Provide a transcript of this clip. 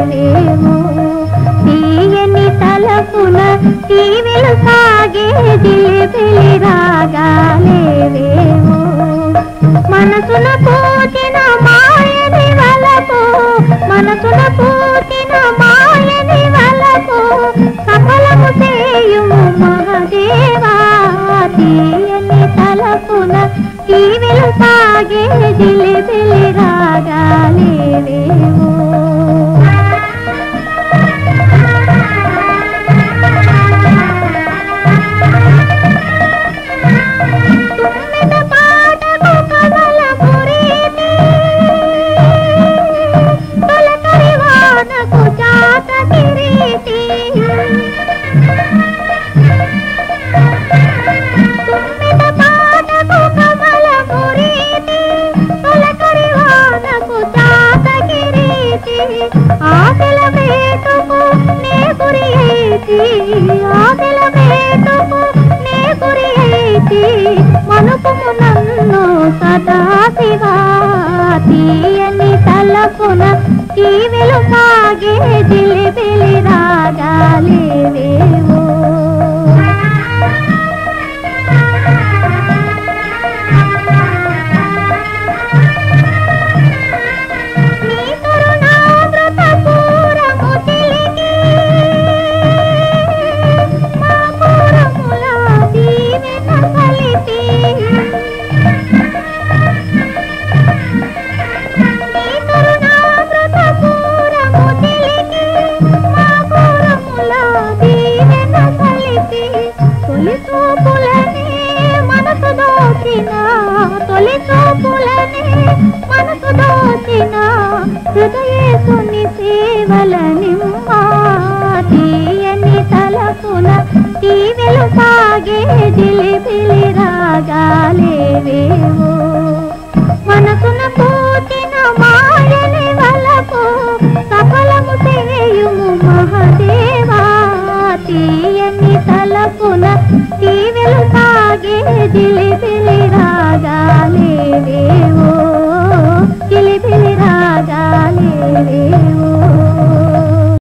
రాగాలేవేమో తీయని తలపున తీవెలు సాగే జిలిపిలి రాగాలేవేమో మనసున పూచిన మాయని వలకు మనసున పూచిన మాయని వలకు సఫలము చేయుము మహదేవా తీయని తలపున తీవెలు సాగే జిలిపిలి రాగాలేవేమో తుమ్మెద పాటకు కమల పురీతి తొలకరి వానకు జాత కిరీటి తుమ్మెద పాటకు కమల పురీతి తొలకరి వానకు జాత కిరీటి ఆశల వేటుకు నే గురి అయితే ఆశల వేటుకు నే గురి అయితే మనుపుము నన్ను సదా శివా తీయని తలపున తీవెలు సాగే జిలిబిలి రాగాలేవేవో నీ కరుణామృత పూరము చిలికి మా పూరముల దీవెన కలిపి నీ కరుణామృత పూరము చిలికి మా పూరముల దీవెన కలిపి తొలి చూపులనే మనసు దోచిన తొలి చూపులనే మనసు దోచిన హృదయేసుని సేవల నిమ్మా తీయని తలపున తీవెలు సాగే జిలిబిలి రాగాలేవేవో మనసున పూచిన మాయని వలకు సఫలము చేయుము మహదేవా తీయని తలపున తీవెలు సాగే జిలిబిలి రాగాలేవేవో జిలిబిలి రాగాలేవేవో